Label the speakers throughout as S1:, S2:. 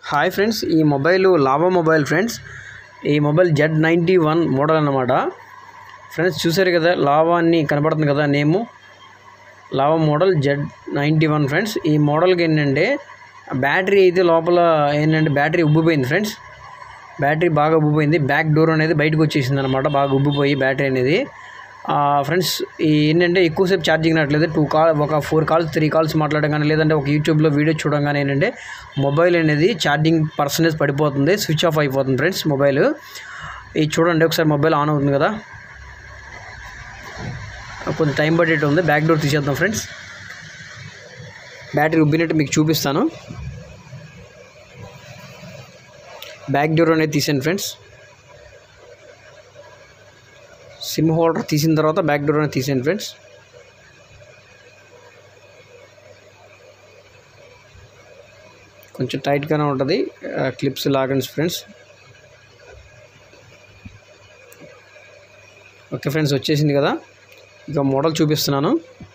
S1: hi friends ఈ mobile Lava mobile friends ఈ mobile Z ninety one model అన్నమాట friends చూసారు కదా లావా అని కనపడుతుంది కదా నేము Lava model Z ninety one friends ఈ మోడల్కి ఏంటంటే బ్యాటరీ అయితే లోపల ఏంటంటే బ్యాటరీ ఉబ్బిపోయింది ఫ్రెండ్స్ బ్యాటరీ బాగా ఉబ్బిపోయింది బ్యాక్ డోర్ అనేది బయటకు వచ్చేసింది అనమాట బాగా ఉబ్బిపోయి బ్యాటరీ అనేది ఫ్రెండ్స్ ఈ ఏంటంటే ఎక్కువసేపు ఛార్జింగ్ రావట్లేదు టూ కాల్ ఒక ఫోర్ కాల్స్ త్రీ కాల్స్ మాట్లాడడం కానీ లేదంటే ఒక యూట్యూబ్లో వీడియో చూడడం కానీ ఏంటంటే మొబైల్ అనేది ఛార్జింగ్ పర్సంటేజ్ పడిపోతుంది స్విచ్ ఆఫ్ అయిపోతుంది ఫ్రెండ్స్ మొబైల్ ఇది చూడండి ఒకసారి మొబైల్ ఆన్ అవుతుంది కదా కొంచెం టైం పట్టేట్టు ఉంది బ్యాక్ డోర్ తీసేద్దాం ఫ్రెండ్స్ బ్యాటరీ ఉబ్బినట్టు మీకు చూపిస్తాను బ్యాక్ డోర్ అనేది తీసాను ఫ్రెండ్స్ సిమ్ హోల్డర్ తీసిన తర్వాత బ్యాక్ డోర్ అనేది తీసాను ఫ్రెండ్స్ కొంచెం టైట్గానే ఉంటుంది క్లిప్స్ లాగండి ఫ్రెండ్స్ ఓకే ఫ్రెండ్స్ వచ్చేసింది కదా ఇక మోడల్ చూపిస్తున్నాను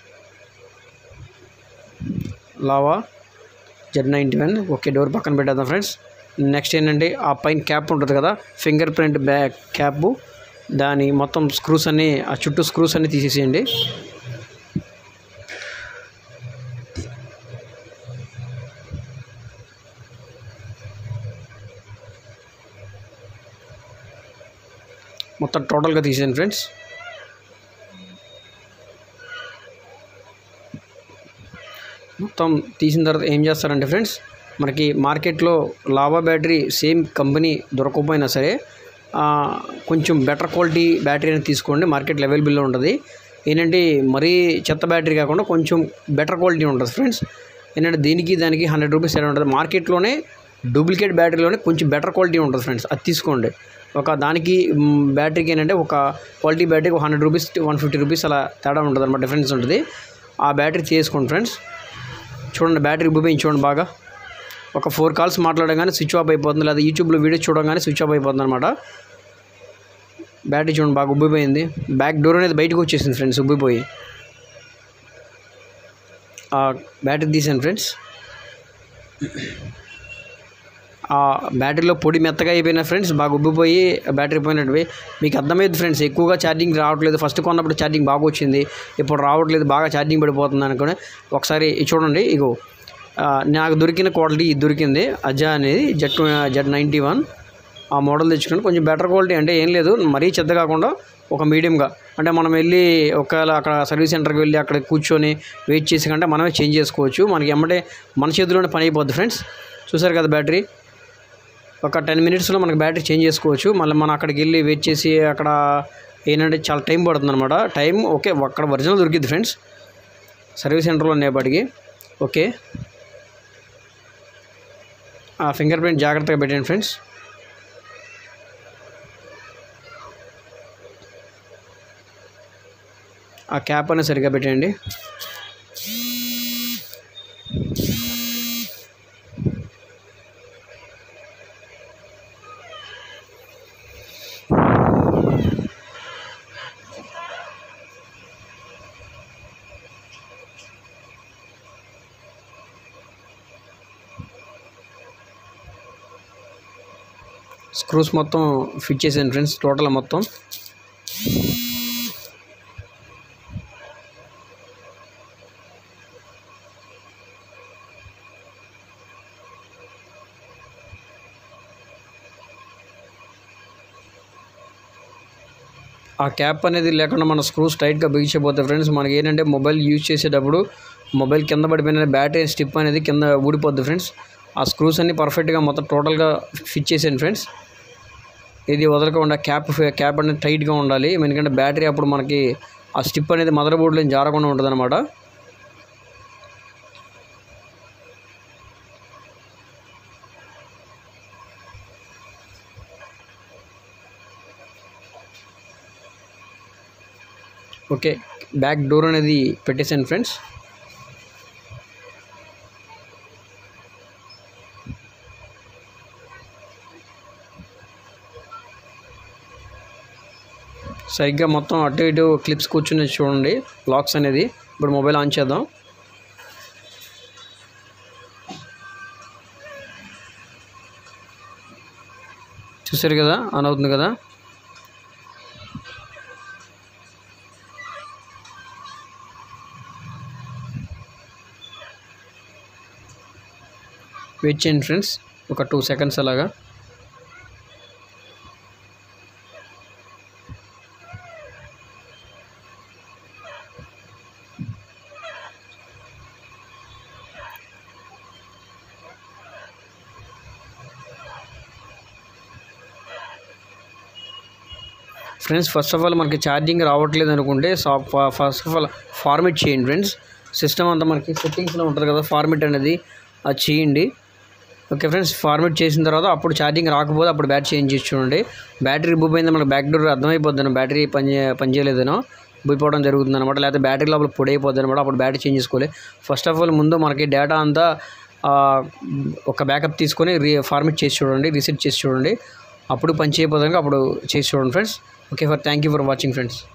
S1: Lava Z ninety one okay door పక్కన పెట్టేద్దాం ఫ్రెండ్స్ నెక్స్ట్ ఏంటంటే ఆ పైన క్యాప్ ఉంటుంది కదా ఫింగర్ ప్రింట్ బ్యాక్ క్యాప్ దాని మొత్తం స్క్రూస్ అన్నీ ఆ చుట్టూ స్క్రూస్ అన్నీ తీసేసేయండి మొత్తం టోటల్గా తీసేయండి ఫ్రెండ్స్ మొత్తం తీసిన తర్వాత ఏం చేస్తారంటే ఫ్రెండ్స్ మనకి మార్కెట్లో లావా బ్యాటరీ సేమ్ కంపెనీ దొరకకపోయినా సరే కొంచెం బెటర్ క్వాలిటీ బ్యాటరీ అనేది తీసుకోండి మార్కెట్లో అవైలబుల్లో ఉంటుంది ఏంటంటే మరీ చెత్త బ్యాటరీ కాకుండా కొంచెం బెటర్ క్వాలిటీ ఉంటుంది ఫ్రెండ్స్ ఏంటంటే దీనికి దానికి హండ్రెడ్ రూపీస్ తేడా ఉంటుంది మార్కెట్లోనే డూప్లికేట్ బ్యాటరీలోనే కొంచెం బెటర్ క్వాలిటీ ఉంటుంది ఫ్రెండ్స్ అది తీసుకోండి ఒక దానికి బ్యాటరీకి ఏంటంటే ఒక క్వాలిటీ బ్యాటరీకి ఒక hundred rupees one fifty rupees అలా తేడా ఉంటుంది అనమాట డిఫరెన్స్ ఉంటుంది ఆ బ్యాటరీ తీసుకోండి ఫ్రెండ్స్ చూడండి బ్యాటరీ ఉబ్బిపోయింది చూడండి బాగా ఒక ఫోర్ కాల్స్ మాట్లాడగానే స్విచ్ ఆఫ్ అయిపోతుంది లేదా యూట్యూబ్లో వీడియో చూడగానే స్విచ్ ఆఫ్ అయిపోతుంది అనమాట బ్యాటరీ చూడండి బాగా ఉబ్బిపోయింది బ్యాక్ డోర్ అనేది బయటకు వచ్చేసింది ఫ్రెండ్స్ ఉబ్బిపోయి బ్యాటరీ తీసాను ఫ్రెండ్స్ ఆ బ్యాటరీలో పొడి మెత్తగా అయిపోయిన ఫ్రెండ్స్ బాగా ఉబ్బిపోయి బ్యాటరీ పోయినట్టు మీకు అర్థమైంది ఫ్రెండ్స్ ఎక్కువగా ఛార్జింగ్ రావట్లేదు ఫస్ట్ కొన్నప్పుడు ఛార్జింగ్ బాగా వచ్చింది ఇప్పుడు రావట్లేదు బాగా ఛార్జింగ్ పడిపోతుంది అనుకుని ఒకసారి చూడండి ఇగో నాకు దొరికిన క్వాలిటీ ఇది దొరికింది అజా అనేది జెడ్ జెడ్ నైంటీ వన్ ఆ మోడల్ తెచ్చుకుని కొంచెం బెటర్ క్వాలిటీ అంటే ఏం లేదు మరీ చెత్త కాకుండా ఒక మీడియంగా అంటే మనం వెళ్ళి ఒకవేళ అక్కడ సర్వీస్ సెంటర్కి వెళ్ళి అక్కడ కూర్చొని వెయిట్ చేసి కంటే మనమే చేంజ్ చేసుకోవచ్చు మనకి ఎమ్మటే మన చేతిలోనే పని అయిపోద్ది ఫ్రెండ్స్ చూసారు కదా బ్యాటరీ ఒక టెన్ మినిట్స్లో మనకి బ్యాటరీ చేంజ్ చేసుకోవచ్చు మళ్ళీ మనం అక్కడికి వెళ్ళి వెయిట్ చేసి అక్కడ ఏంటంటే చాలా టైం పడుతుంది అనమాట టైం ఓకే అక్కడ ఒరిజినల్ దొరికింది ఫ్రెండ్స్ సర్వీస్ సెంటర్లో ఉండేపాటికి ఓకే ఆ ఫింగర్ ప్రింట్ జాగ్రత్తగా పెట్టండి ఫ్రెండ్స్ ఆ క్యాప్ అనేది సరిగ్గా పెట్టండి స్క్రూస్ మొత్తం ఫిట్ చేసాను ఫ్రెండ్స్ టోటల్ మొత్తం ఆ క్యాప్ అనేది లేకుండా మన స్క్రూస్ టైట్గా బిగించిపోతాయి ఫ్రెండ్స్ మనకి ఏంటంటే మొబైల్ యూజ్ చేసేటప్పుడు మొబైల్ కింద పడిపోయిన బ్యాటరీ స్టిప్ అనేది కింద ఊడిపోద్ది ఫ్రెండ్స్ ఆ స్క్రూస్ అన్ని పర్ఫెక్ట్గా మొత్తం టోటల్గా ఫిట్ చేసాను ఫ్రెండ్స్ ఇది వదలకుండా క్యాప్ క్యాప్ అనేది టైట్గా ఉండాలి ఎందుకంటే బ్యాటరీ అప్పుడు మనకి ఆ స్టిప్ అనేది మదర్ బోర్డులో జారకుండా ఉంటుంది అనమాట ఓకే బ్యాక్ డోర్ అనేది పెట్టేసాను ఫ్రెండ్స్ సరిగ్గా మొత్తం అటు ఇటు క్లిప్స్ కూర్చుని చూడండి లాక్స్ అనేది ఇప్పుడు మొబైల్ ఆన్ చేద్దాం చూసారు కదా ఆన్ అవుతుంది కదా వెయిట్ చేయండి ఫ్రెండ్స్ ఒక టూ సెకండ్స్ అలాగా ఫ్రెండ్స్ ఫస్ట్ ఆఫ్ ఆల్ మనకి ఛార్జింగ్ రావట్లేదు అనుకుంటే సాఫ్ ఫస్ట్ ఆఫ్ ఆల్ ఫార్మేట్ చేయండి ఫ్రెండ్స్ సిస్టమ్ అంతా మనకి సెట్టింగ్స్లో ఉంటుంది కదా ఫార్మేట్ అనేది అది చేయండి ఓకే ఫ్రెండ్స్ ఫార్మేట్ చేసిన తర్వాత అప్పుడు ఛార్జింగ్ రాకపోతే అప్పుడు బ్యాటరీ చేంజ్ చేసి చూడండి బ్యాటరీ రిబ్బోపోయిందో మనకి బ్యాక్ డోర్ అర్థమైపోద్ది బ్యాటరీ పని చే- పనిచేయలేదనో పోయిపోవడం జరుగుతుంది అనమాట లేకపోతే బ్యాటరీ లోపల పొడి అయిపోద్ది అనమాట అప్పుడు బ్యాటరీ చేంజ్ చేసుకోవాలి ఫస్ట్ ఆఫ్ ఆల్ ముందు మనకి డేటా అంతా ఆ, ఒక బ్యాకప్ తీసుకొని రీ ఫార్మేట్ చేసి చూడండి రీసెట్ చేసి చూడండి అప్పుడు పని చేయకపోతే అప్పుడు చేసి చూడండి friends okay for thank you for watching friends